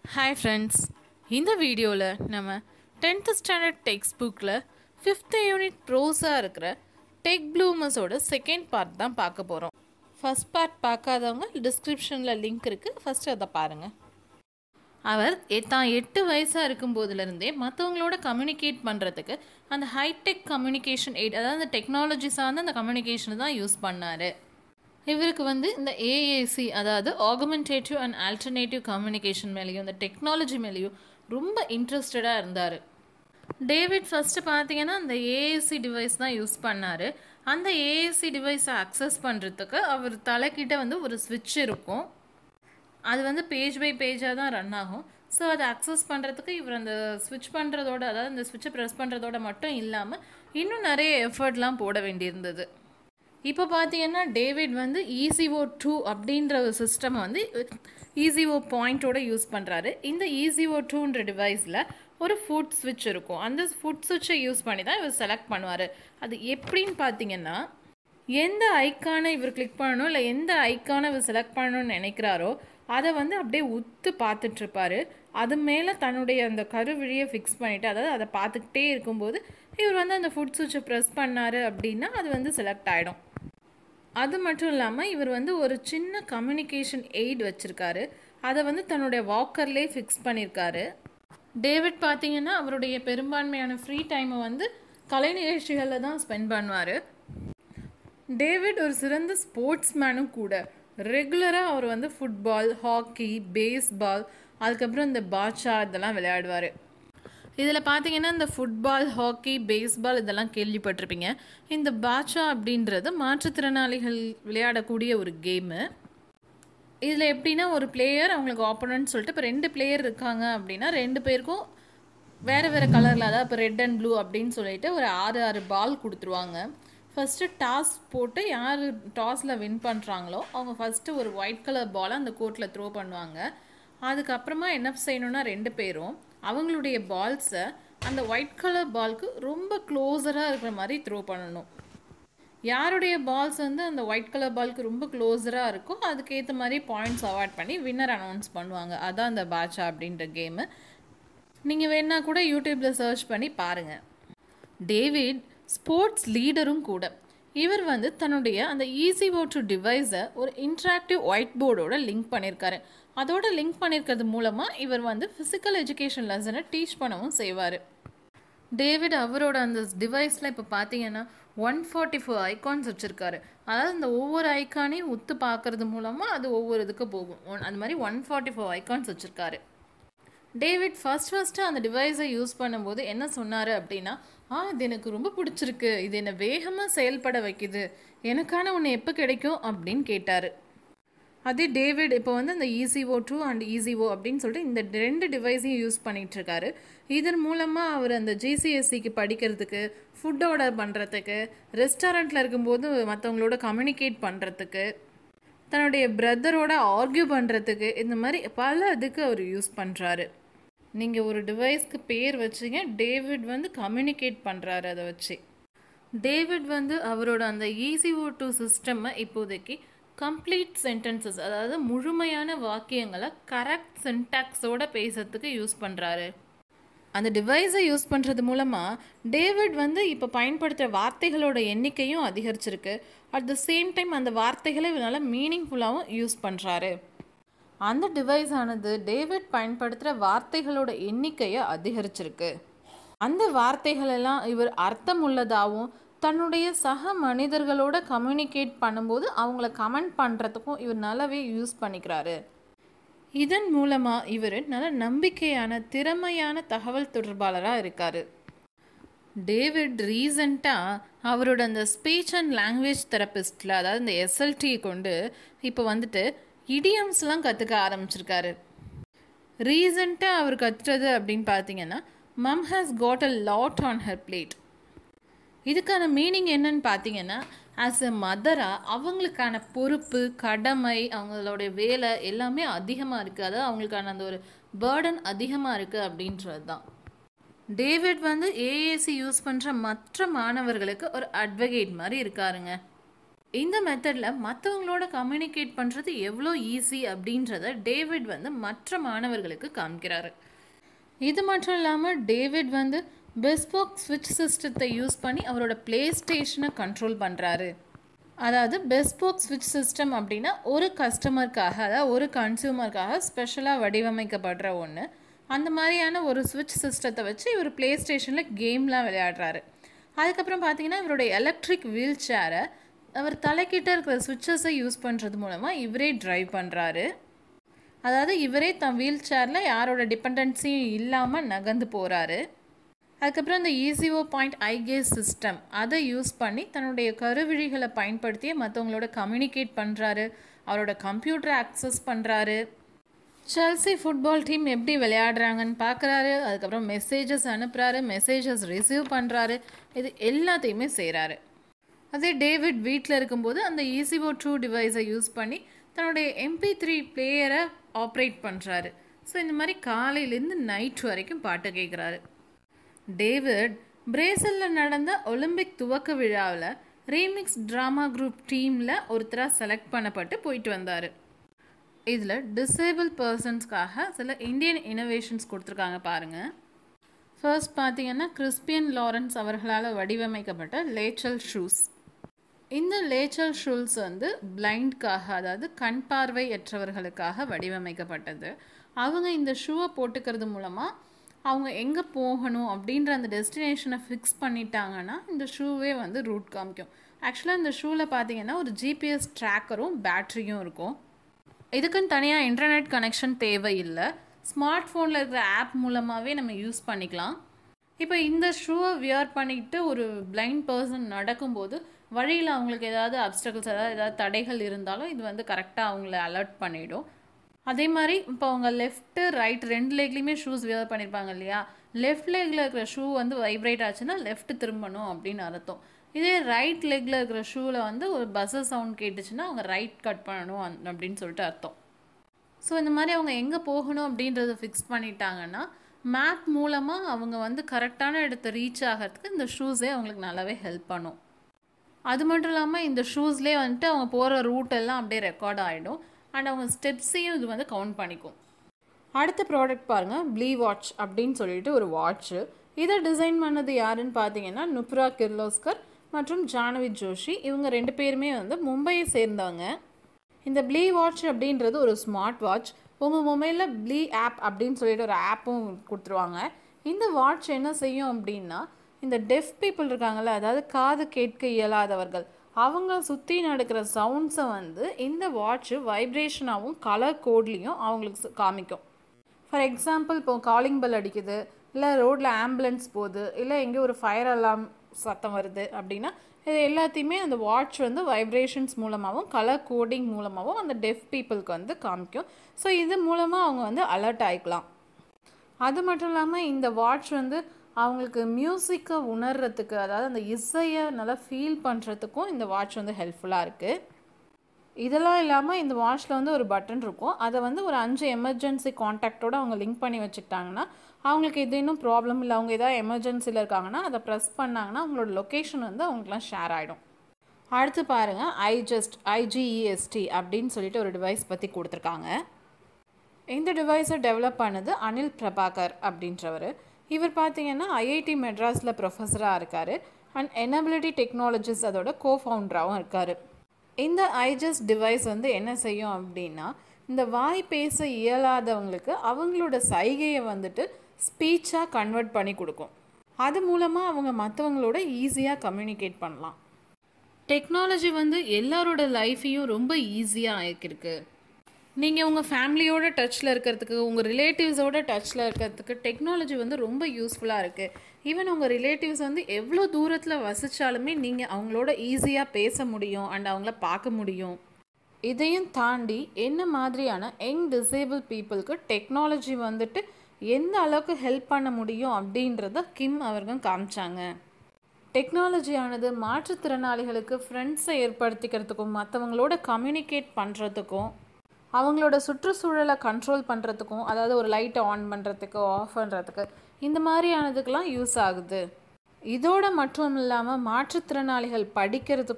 hi friends இந்த வீடியோவில் நம்ம டென்த்து ஸ்டாண்டர்ட் டெக்ஸ்ட் புக்கில் ஃபிஃப்த்து யூனிட் ப்ரோஸாக இருக்கிற டெக் ப்ளூமஸோட செகண்ட் பார்ட் தான் பார்க்க போகிறோம் ஃபர்ஸ்ட் பார்ட் பார்க்காதவங்க டிஸ்கிரிப்ஷனில் லிங்க் இருக்குது ஃபஸ்ட்டு அதை பாருங்கள் அவர் எ- தான் எட்டு வயசாக இருக்கும்போதுலேருந்தே மற்றவங்களோட கம்யூனிகேட் பண்ணுறதுக்கு அந்த ஹைடெக் கம்யூனிகேஷன் எய்ட் அதாவது அந்த டெக்னாலஜி சார்ந்த அந்த கம்யூனிகேஷனை தான் யூஸ் பண்ணார் இவருக்கு வந்து இந்த ஏஏசி அதாவது ஆகுமெண்டேட்டிவ் அண்ட் ஆல்டர்னேட்டிவ் கம்யூனிகேஷன் மேலேயும் இந்த டெக்னாலஜி மேலேயும் ரொம்ப இன்ட்ரெஸ்டடாக இருந்தார் டேவிட் ஃபஸ்ட்டு பார்த்தீங்கன்னா அந்த ஏஏசி டிவைஸ் தான் யூஸ் பண்ணார் அந்த ஏஏசி டிவைஸை அக்சஸ் பண்ணுறதுக்கு அவர் தலைக்கிட்ட வந்து ஒரு ஸ்விட்ச் இருக்கும் அது வந்து பேஜ் பை பேஜாக தான் ரன் ஆகும் ஸோ அதை அக்சஸ் பண்ணுறதுக்கு இவர் அந்த ஸ்விட்ச் பண்ணுறதோட அதாவது அந்த ஸ்விட்சை ப்ரெஸ் பண்ணுறதோட மட்டும் இல்லாமல் இன்னும் நிறைய எஃபர்ட்லாம் போட வேண்டியிருந்தது இப்போ பார்த்தீங்கன்னா டேவிட் வந்து ஈசிஓ டூ அப்படின்ற ஒரு சிஸ்டம் வந்து ஈசிஓ பாயிண்ட்டோட யூஸ் பண்ணுறாரு இந்த ஈசிஓ டூன்ற டிவைஸில் ஒரு ஃபுட் ஸ்விட்ச் இருக்கும் அந்த ஃபுட் ஸ்விட்சை யூஸ் பண்ணி தான் இவர் செலக்ட் பண்ணுவார் அது எப்படின்னு பார்த்தீங்கன்னா எந்த ஐக்கானை இவர் கிளிக் பண்ணணும் இல்லை எந்த ஐக்கானை இவர் செலக்ட் பண்ணணும்னு நினைக்கிறாரோ அதை வந்து அப்படியே உத்து பார்த்துட்டு இருப்பாரு அது மேலே தன்னுடைய அந்த கருவிழியை ஃபிக்ஸ் பண்ணிவிட்டு அதாவது அதை பார்த்துக்கிட்டே இருக்கும்போது இவர் வந்து அந்த ஃபுட் சுவிட்சை ப்ரெஸ் பண்ணாரு அப்படின்னா அது வந்து செலக்ட் ஆகிடும் அது மட்டும் இல்லாமல் இவர் வந்து ஒரு சின்ன கம்யூனிகேஷன் எய்ட் வச்சுருக்காரு அதை வந்து தன்னுடைய வாக்கர்லேயே ஃபிக்ஸ் பண்ணியிருக்காரு டேவிட் பார்த்தீங்கன்னா அவருடைய பெரும்பான்மையான ஃப்ரீ டைமை வந்து கலை நிகழ்ச்சிகளில் தான் ஸ்பெண்ட் பண்ணுவார் டேவிட் ஒரு சிறந்த ஸ்போர்ட்ஸ் மேனும் கூட ரெகுலராக அவர் வந்து ஃபுட்பால் ஹாக்கி பேஸ்பால் அதுக்கப்புறம் இந்த பாட்ஷா இதெல்லாம் விளையாடுவார் இதில் பார்த்தீங்கன்னா இந்த ஃபுட்பால் ஹாக்கி பேஸ்பால் இதெல்லாம் கேள்விப்பட்டிருப்பீங்க இந்த பாட்ஷா அப்படின்றது மாற்றுத்திறனாளிகள் விளையாடக்கூடிய ஒரு கேமு இதில் எப்படின்னா ஒரு பிளேயர் அவங்களுக்கு ஆப்போனன்ட் சொல்லிட்டு இப்போ ரெண்டு பிளேயர் இருக்காங்க அப்படின்னா ரெண்டு பேருக்கும் வேறு வேறு கலரில் அதாவது இப்போ ரெட் அண்ட் ப்ளூ அப்படின்னு சொல்லிட்டு ஒரு ஆறு ஆறு பால் கொடுத்துருவாங்க ஃபஸ்ட்டு டாஸ் போட்டு யார் டாஸில் வின் பண்ணுறாங்களோ அவங்க ஃபஸ்ட்டு ஒரு ஒயிட் கலர் பாலை அந்த கோர்ட்டில் த்ரோ பண்ணுவாங்க அதுக்கப்புறமா என்ன செய்யணும்னா ரெண்டு பேரும் அவங்களுடைய பால்ஸை அந்த ஒயிட் கலர் பால்க்கு ரொம்ப க்ளோஸராக இருக்கிற மாதிரி த்ரோ பண்ணணும் யாருடைய பால்ஸ் வந்து அந்த ஒயிட் கலர் பால்க்கு ரொம்ப க்ளோஸராக இருக்கோ அதுக்கேற்ற மாதிரி பாயிண்ட்ஸ் அவாய்ட் பண்ணி வின்னர் அனௌன்ஸ் பண்ணுவாங்க அதான் அந்த பாட்சா அப்படின்ற கேமு நீங்கள் வேணா கூட யூடியூப்பில் சர்ச் பண்ணி பாருங்கள் டேவிட் ஸ்போர்ட்ஸ் லீடரும் கூட இவர் வந்து தன்னுடைய அந்த ஈஸி ஓட்டு டிவைஸை ஒரு இன்ட்ராக்டிவ் ஒயிட் போர்டோட லிங்க் பண்ணியிருக்காரு அதோட லிங்க் பண்ணியிருக்கிறது மூலமாக இவர் வந்து ஃபிசிக்கல் எஜுகேஷன் லெசனை டீச் பண்ணவும் செய்வார் டேவிட் அவரோட அந்த டிவைஸில் இப்போ பார்த்தீங்கன்னா ஒன் ஃபார்ட்டி ஃபோர் ஐகான்ஸ் வச்சுருக்காரு அதாவது இந்த ஒவ்வொரு ஐக்கானையும் உத்து பார்க்கறது மூலமாக அது ஒவ்வொரு இதுக்கு போகும் ஒன் அந்த மாதிரி ஒன் ஃபார்ட்டி ஃபோர் ஐகான்ஸ் வச்சுருக்காரு டேவிட் ஃபர்ஸ்ட் ஃபஸ்ட்டு அந்த டிவைஸை யூஸ் பண்ணும்போது என்ன சொன்னார் அப்படின்னா ஆ இது எனக்கு ரொம்ப பிடிச்சிருக்கு இது என்னை வேகமாக செயல்பட வைக்குது எனக்கான ஒன்று எப்போ கிடைக்கும் அப்படின்னு கேட்டார் அதே டேவிட் இப்போ வந்து அந்த ஈஸிஓ டூ அண்ட் ஈஸிஓ அப்படின்னு சொல்லிட்டு இந்த ரெண்டு டிவைஸையும் யூஸ் பண்ணிட்டு இருக்காரு இதன் மூலமாக அவர் அந்த ஜிசிஎஸ்சிக்கு படிக்கிறதுக்கு ஃபுட் ஆர்டர் பண்ணுறதுக்கு ரெஸ்டாரண்ட்டில் இருக்கும்போது மற்றவங்களோட கம்யூனிகேட் பண்ணுறதுக்கு தன்னுடைய பிரதரோட ஆர்கியூ பண்ணுறதுக்கு இந்த மாதிரி பல இதுக்கு அவர் யூஸ் பண்ணுறாரு நீங்கள் ஒரு டிவைஸ்க்கு பேர் வச்சீங்க டேவிட் வந்து கம்யூனிகேட் பண்ணுறாரு அதை வச்சு டேவிட் வந்து அவரோட அந்த ஈஸிஓ டூ சிஸ்டம்மை இப்போதைக்கு கம்ப்ளீட் சென்டென்சஸ் அதாவது முழுமையான வாக்கியங்களை கரெக்ட் சின்டாக்ஸோட பேசுறதுக்கு யூஸ் பண்ணுறாரு அந்த டிவைஸை யூஸ் பண்ணுறது மூலமாக டேவிட் வந்து இப்போ பயன்படுத்துகிற வார்த்தைகளோட எண்ணிக்கையும் அதிகரிச்சிருக்கு அட் த சேம் டைம் அந்த வார்த்தைகளை இவனால் மீனிங்ஃபுல்லாகவும் யூஸ் பண்ணுறாரு அந்த டிவைஸ் ஆனது டேவிட் பயன்படுத்துகிற வார்த்தைகளோட எண்ணிக்கையை அதிகரிச்சிருக்கு அந்த வார்த்தைகள் எல்லாம் இவர் அர்த்தம் உள்ளதாகவும் தன்னுடைய சக மனிதர்களோட கம்யூனிகேட் பண்ணும்போது அவங்கள கமெண்ட் பண்ணுறதுக்கும் இவர் நல்லாவே யூஸ் பண்ணிக்கிறாரு இதன் மூலமாக இவர் நல்ல நம்பிக்கையான திறமையான தகவல் தொடர்பாளராக இருக்கார் டேவிட் ரீசண்டாக அவரோட அந்த ஸ்பீச் அண்ட் லாங்குவேஜ் தெரபிஸ்டில் அதாவது இந்த எஸ்எல்டி கொண்டு இப்போ வந்துட்டு இடியம்ஸ்லாம் கற்றுக்க ஆரம்பிச்சிருக்காரு ரீசண்டாக அவர் கற்றுறது அப்படின்னு பார்த்தீங்கன்னா mum has got a lot on her plate இதுக்கான மீனிங் என்னன்னு பார்த்தீங்கன்னா ஆஸ் எ மதராக அவங்களுக்கான பொறுப்பு கடமை அவங்களுடைய வேலை எல்லாமே அதிகமாக இருக்குது அதாவது அவங்களுக்கான அந்த ஒரு பேர்டன் அதிகமாக இருக்குது அப்படின்றது தான் டேவிட் வந்து ஏஏசி யூஸ் பண்ணுற மற்ற மாணவர்களுக்கு ஒரு அட்வொகேட் மாதிரி இருக்காருங்க இந்த மெத்தடில் மற்றவங்களோட கம்யூனிகேட் பண்ணுறது எவ்வளோ ஈஸி அப்படின்றத டேவிட் வந்து மற்ற மாணவர்களுக்கு காமிக்கிறாரு இது மட்டும் இல்லாமல் டேவிட் வந்து பெஸ்போக் ஸ்விட்ச் சிஸ்டத்தை யூஸ் பண்ணி அவரோட ப்ளே ஸ்டேஷனை கண்ட்ரோல் பண்ணுறாரு அதாவது பெஸ்போக் ஸ்விட்ச் சிஸ்டம் அப்படின்னா ஒரு கஸ்டமருக்காக அதாவது ஒரு கன்சியூமருக்காக ஸ்பெஷலாக வடிவமைக்கப்படுற ஒன்று அந்த மாதிரியான ஒரு ஸ்விட்ச் சிஸ்டத்தை வச்சு இவர் ப்ளே ஸ்டேஷனில் கேம்லாம் விளையாடுறாரு அதுக்கப்புறம் பார்த்தீங்கன்னா இவருடைய எலக்ட்ரிக் வீல் சேரை அவர் தலைக்கிட்ட இருக்கிற சுவிட்சஸை யூஸ் பண்ணுறது மூலமாக இவரே ட்ரைவ் பண்ணுறாரு அதாவது இவரே தன் வீல் சேரில் யாரோட டிபெண்டன்சியும் இல்லாமல் நகர்ந்து போகிறாரு அதுக்கப்புறம் இந்த ஈசிஓ பாயிண்ட் ஐகேஸ் சிஸ்டம் அதை யூஸ் பண்ணி தன்னுடைய கருவிழிகளை பயன்படுத்தி மற்றவங்களோட கம்யூனிகேட் பண்ணுறாரு அவரோட கம்ப்யூட்டரை அக்சஸ் பண்ணுறாரு செல்சி ஃபுட்பால் டீம் எப்படி விளையாடுறாங்கன்னு பார்க்குறாரு அதுக்கப்புறம் மெசேஜஸ் அனுப்புகிறாரு மெசேஜஸ் ரிசீவ் பண்ணுறாரு இது எல்லாத்தையுமே செய்கிறாரு அதே டேவிட் வீட்டில் இருக்கும்போது அந்த ஈசிஓ டூ டிவைஸை யூஸ் பண்ணி தன்னுடைய எம்பி த்ரீ பிளேயரை ஆப்ரேட் பண்ணுறாரு ஸோ இந்த மாதிரி காலையிலேருந்து நைட் வரைக்கும் பாட்டு கேட்குறாரு டேவிட் பிரேசிலில் நடந்த ஒலிம்பிக் துவக்க விழாவில் ரீமிக்ஸ் ட்ராமா குரூப் டீமில் ஒருத்தராக செலக்ட் பண்ணப்பட்டு போயிட்டு வந்தார் இதில் டிசேபிள் பர்சன்ஸ்க்காக சில இந்தியன் இனோவேஷன்ஸ் கொடுத்துருக்காங்க பாருங்கள் ஃபர்ஸ்ட் பார்த்தீங்கன்னா கிறிஸ்பியன் லாரன்ஸ் அவர்களால் வடிவமைக்கப்பட்ட லேச்சல் ஷூஸ் இந்த லேச்சல் ஷூல்ஸ் வந்து பிளைண்ட்காக அதாவது கண் பார்வையற்றவர்களுக்காக வடிவமைக்கப்பட்டது அவங்க இந்த ஷூவை போட்டுக்கிறது மூலமாக அவங்க எங்கே போகணும் அப்படின்ற அந்த டெஸ்டினேஷனை ஃபிக்ஸ் பண்ணிட்டாங்கன்னா இந்த ஷூவே வந்து ரூட் காமிக்கும் ஆக்சுவலாக இந்த ஷூவில் பார்த்தீங்கன்னா ஒரு ஜிபிஎஸ் ட்ராக்கரும் பேட்ரியும் இருக்கும் இதுக்குன்னு தனியாக இன்டர்நெட் கனெக்ஷன் தேவையில்லை ஸ்மார்ட் ஃபோனில் இருக்கிற ஆப் மூலமாகவே நம்ம யூஸ் பண்ணிக்கலாம் இப்போ இந்த ஷூவை வியர் பண்ணிக்கிட்டு ஒரு பிளைண்ட் பர்சன் நடக்கும்போது வழியில் அவங்களுக்கு ஏதாவது அப்டக்கல்ஸ் ஏதாவது ஏதாவது தடைகள் இருந்தாலும் இது வந்து கரெக்டாக அவங்கள அலர்ட் பண்ணிடும் அதே மாதிரி இப்போ அவங்க லெஃப்ட்டு ரைட் ரெண்டு லெக்லேயுமே ஷூஸ் வியர் பண்ணியிருப்பாங்க இல்லையா லெஃப்ட் லெக்கில் இருக்கிற ஷூ வந்து வைப்ரேட் ஆச்சுன்னா லெஃப்ட் திரும்பணும் அப்படின்னு அர்த்தம் இதே ரைட் லெக்கில் இருக்கிற ஷூவில் வந்து ஒரு பஸ்ஸு சவுண்ட் கேட்டுச்சுன்னா அவங்க ரைட் கட் பண்ணணும் அப்படின்னு சொல்லிட்டு அர்த்தம் ஸோ இந்த மாதிரி அவங்க எங்கே போகணும் அப்படின்றத ஃபிக்ஸ் பண்ணிட்டாங்கன்னா மேப் மூலமாக அவங்க வந்து கரெக்டான இடத்த ரீச் ஆகிறதுக்கு இந்த ஷூஸே அவங்களுக்கு நல்லாவே ஹெல்ப் பண்ணும் அது மட்டும் இல்லாமல் இந்த ஷூஸ்லேயே வந்துட்டு அவங்க போகிற ரூட் எல்லாம் அப்படியே ரெக்கார்ட் ஆகிடும் அண்ட் அவங்க ஸ்டெப்ஸையும் இது வந்து கவுண்ட் பண்ணிக்கும் அடுத்த ப்ராடக்ட் பாருங்கள் ப்ளீ வாட்ச் அப்படின்னு சொல்லிட்டு ஒரு வாட்ச்சு இதை டிசைன் பண்ணது யாருன்னு பார்த்தீங்கன்னா நுப்ரா கிர்லோஸ்கர் மற்றும் ஜானவி ஜோஷி இவங்க ரெண்டு பேருமே வந்து மும்பையை சேர்ந்தவங்க இந்த ப்ளீ வாட்ச் அப்படின்றது ஒரு ஸ்மார்ட் வாட்ச் உங்கள் மொபைலில் ப்ளீ ஆப் அப்படின்னு சொல்லிட்டு ஒரு ஆப்பும் கொடுத்துருவாங்க இந்த வாட்ச் என்ன செய்யும் அப்படின்னா இந்த டெஃப் பீப்புள் இருக்காங்கல்ல அதாவது காது கேட்க இயலாதவர்கள் அவங்க சுற்றி நடக்கிற சவுண்ட்ஸை வந்து இந்த வாட்ச்சு வைப்ரேஷனாகவும் கலர் கோட்லேயும் அவங்களுக்கு காமிக்கும் ஃபார் எக்ஸாம்பிள் இப்போ காலிங் பெல் அடிக்குது இல்லை ரோட்டில் ஆம்புலன்ஸ் போகுது இல்லை எங்கேயோ ஒரு ஃபயர் அலாம் சத்தம் வருது அப்படின்னா இது எல்லாத்தையுமே அந்த வாட்ச் வந்து வைப்ரேஷன்ஸ் மூலமாகவும் கலர் கோடிங் மூலமாகவும் அந்த டெஃப் பீப்புளுக்கு வந்து காமிக்கும் ஸோ இது மூலமாக அவங்க வந்து அலர்ட் ஆகிக்கலாம் அது மட்டும் இல்லாமல் இந்த வாட்ச் வந்து அவங்களுக்கு மியூசிக்கை உணர்றதுக்கு அதாவது அந்த இசையை நல்லா ஃபீல் பண்ணுறதுக்கும் இந்த வாட்ச் வந்து ஹெல்ப்ஃபுல்லாக இருக்குது இதெல்லாம் இல்லாமல் இந்த வாட்ச்சில் வந்து ஒரு பட்டன் இருக்கும் அதை வந்து ஒரு அஞ்சு எமர்ஜென்சி காண்டாக்டோட அவங்க லிங்க் பண்ணி வச்சுக்கிட்டாங்கன்னா அவங்களுக்கு இது இன்னும் ப்ராப்ளம் இல்லை அவங்க ஏதாவது எமர்ஜென்சியில் இருக்காங்கன்னா அதை ப்ரெஸ் பண்ணாங்கன்னா அவங்களோட லொக்கேஷன் வந்து அவங்களுக்குலாம் ஷேர் ஆகிடும் அடுத்து பாருங்கள் ஐஜஸ்ட் ஐஜிஇஎஸ்டி அப்படின்னு சொல்லிட்டு ஒரு டிவைஸ் பற்றி கொடுத்துருக்காங்க இந்த டிவைஸை டெவலப் பண்ணது அனில் பிரபாகர் அப்படின்றவர் இவர் பார்த்தீங்கன்னா ஐஐடி மெட்ராஸில் ப்ரொஃபஸராக இருக்கார் அண்ட் எனபிலிட்டி டெக்னாலஜிஸ் அதோட கோ ஃபவுண்டராகவும் இருக்கார் இந்த ஐஜஸ் டிவைஸ் வந்து என்ன செய்யும் அப்படின்னா இந்த வாய் பேச இயலாதவங்களுக்கு அவங்களோட சைகையை வந்துட்டு ஸ்பீச்சாக கன்வெர்ட் பண்ணி கொடுக்கும் அது மூலமாக அவங்க மற்றவங்களோட ஈஸியாக கம்யூனிகேட் பண்ணலாம் டெக்னாலஜி வந்து எல்லாரோட லைஃப்பையும் ரொம்ப ஈஸியாக ஆக்கியிருக்கு நீங்கள் உங்கள் ஃபேமிலியோட டச்சில் இருக்கிறதுக்கு உங்கள் ரிலேட்டிவ்ஸோட டச்சில் இருக்கிறதுக்கு டெக்னாலஜி வந்து ரொம்ப யூஸ்ஃபுல்லாக இருக்குது ஈவன் உங்கள் ரிலேட்டிவ்ஸ் வந்து எவ்வளோ தூரத்தில் வசித்தாலுமே நீங்கள் அவங்களோட ஈஸியாக பேச முடியும் அண்ட் அவங்கள பார்க்க முடியும் இதையும் தாண்டி என்ன மாதிரியான யங் டிசேபிள் பீப்புளுக்கு டெக்னாலஜி வந்துட்டு எந்த அளவுக்கு ஹெல்ப் பண்ண முடியும் அப்படின்றத கிம் அவர்கள் காமிச்சாங்க டெக்னாலஜியானது மாற்றுத்திறனாளிகளுக்கு ஃப்ரெண்ட்ஸை ஏற்படுத்திக்கிறதுக்கும் மற்றவங்களோட கம்யூனிகேட் பண்ணுறதுக்கும் அவங்களோட சுற்றுச்சூழலை கண்ட்ரோல் பண்ணுறதுக்கும் அதாவது ஒரு லைட்டை ஆன் பண்ணுறதுக்கு ஆஃப் பண்ணுறதுக்கு இந்த மாதிரியானதுக்கெலாம் யூஸ் ஆகுது இதோட மட்டும் இல்லாமல் மாற்றுத்திறனாளிகள் படிக்கிறதுக்கும்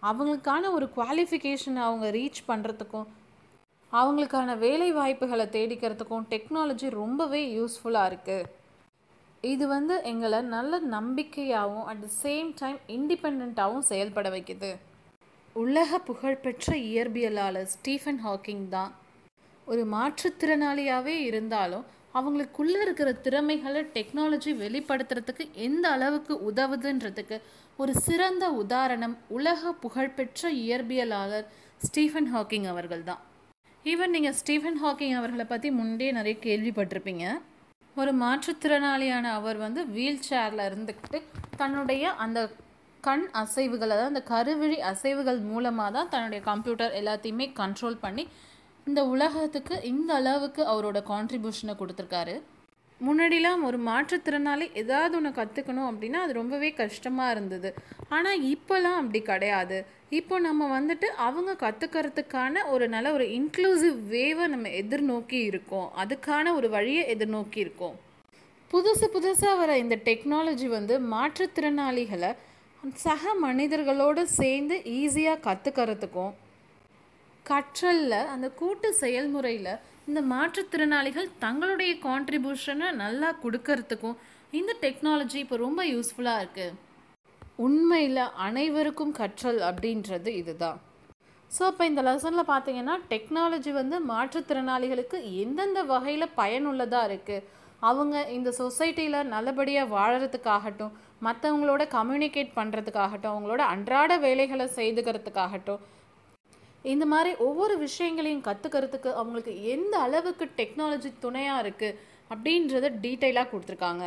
அவங்களுக்கான ஒரு குவாலிஃபிகேஷனை அவங்க ரீச் பண்ணுறதுக்கும் அவங்களுக்கான வேலை வாய்ப்புகளை தேடிக்கிறதுக்கும் டெக்னாலஜி ரொம்பவே யூஸ்ஃபுல்லாக இருக்குது இது வந்து எங்களை நல்ல நம்பிக்கையாகவும் அட் த சேம் டைம் இண்டிபெண்ட்டாகவும் செயல்பட வைக்குது உலக புகழ்பெற்ற இயற்பியலாளர் ஸ்டீஃபன் ஹாக்கிங் தான் ஒரு மாற்றுத்திறனாளியாகவே இருந்தாலும் அவங்களுக்குள்ளே இருக்கிற திறமைகளை டெக்னாலஜி வெளிப்படுத்துறதுக்கு எந்த அளவுக்கு உதவுதுன்றதுக்கு ஒரு சிறந்த உதாரணம் உலக புகழ்பெற்ற இயற்பியலாளர் ஸ்டீஃபன் ஹாக்கிங் அவர்கள் தான் ஈவன் நீங்கள் ஸ்டீஃபன் ஹாக்கிங் அவர்களை பற்றி முன்னே நிறைய கேள்விப்பட்டிருப்பீங்க ஒரு மாற்றுத்திறனாளியான அவர் வந்து வீல் சேரில் இருந்துக்கிட்டு தன்னுடைய அந்த கண் அசைவுகள் அதாவது அந்த கருவிழி அசைவுகள் மூலமாக தான் தன்னுடைய கம்ப்யூட்டர் எல்லாத்தையுமே கண்ட்ரோல் பண்ணி இந்த உலகத்துக்கு இந்த அளவுக்கு அவரோட கான்ட்ரிபியூஷனை கொடுத்துருக்காரு முன்னாடிலாம் ஒரு மாற்றுத்திறனாளி ஏதாவது ஒன்று கற்றுக்கணும் அப்படின்னா அது ரொம்பவே கஷ்டமாக இருந்தது ஆனால் இப்போலாம் அப்படி கிடையாது இப்போ நம்ம வந்துட்டு அவங்க கற்றுக்கிறதுக்கான ஒரு நல்ல ஒரு இன்க்ளூசிவ் வேவை நம்ம எதிர்நோக்கி இருக்கோம் அதுக்கான ஒரு வழியை எதிர்நோக்கி இருக்கோம் புதுசு புதுசாக வர இந்த டெக்னாலஜி வந்து மாற்றுத்திறனாளிகளை சக மனிதர்களோடு சேர்ந்து ஈஸியாக கற்றுக்கிறதுக்கும் கற்றலில் அந்த கூட்டு செயல்முறையில் இந்த மாற்றுத்திறனாளிகள் தங்களுடைய கான்ட்ரிபியூஷனை நல்லா கொடுக்கறதுக்கும் இந்த டெக்னாலஜி இப்போ ரொம்ப யூஸ்ஃபுல்லாக இருக்குது உண்மையில் அனைவருக்கும் கற்றல் அப்படின்றது இதுதான் ஸோ இப்போ இந்த லெசனில் பார்த்தீங்கன்னா டெக்னாலஜி வந்து மாற்றுத்திறனாளிகளுக்கு எந்தெந்த வகையில் பயனுள்ளதாக இருக்குது அவங்க இந்த சொசைட்டியில் நல்லபடியாக வாழறதுக்காகட்டும் மற்றவங்களோட கம்யூனிகேட் பண்ணுறதுக்காகட்டும் அவங்களோட அன்றாட வேலைகளை செய்துக்கிறதுக்காகட்டும் இந்த மாதிரி ஒவ்வொரு விஷயங்களையும் கற்றுக்கிறதுக்கு அவங்களுக்கு எந்த அளவுக்கு டெக்னாலஜி துணையாக இருக்குது அப்படின்றத டீட்டெயிலாக கொடுத்துருக்காங்க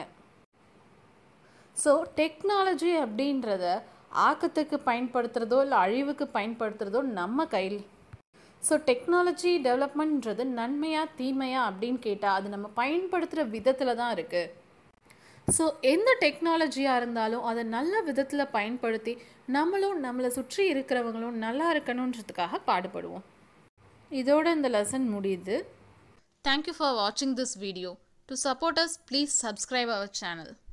ஸோ டெக்னாலஜி அப்படின்றத ஆக்கத்துக்கு பயன்படுத்துகிறதோ இல்லை அழிவுக்கு பயன்படுத்துகிறதோ நம்ம கையில் ஸோ டெக்னாலஜி டெவலப்மெண்ட்ன்றது நன்மையா தீமையா அப்படின்னு கேட்டால் அது நம்ம பயன்படுத்துகிற விதத்தில் தான் இருக்குது ஸோ எந்த டெக்னாலஜியாக இருந்தாலும் அதை நல்ல விதத்தில் பயன்படுத்தி நம்மளும் நம்மளை சுற்றி இருக்கிறவங்களும் நல்லா இருக்கணுன்றதுக்காக பாடுபடுவோம் இதோட இந்த லெசன் முடியுது தேங்க்யூ ஃபார் வாட்சிங் this video to support us please subscribe our channel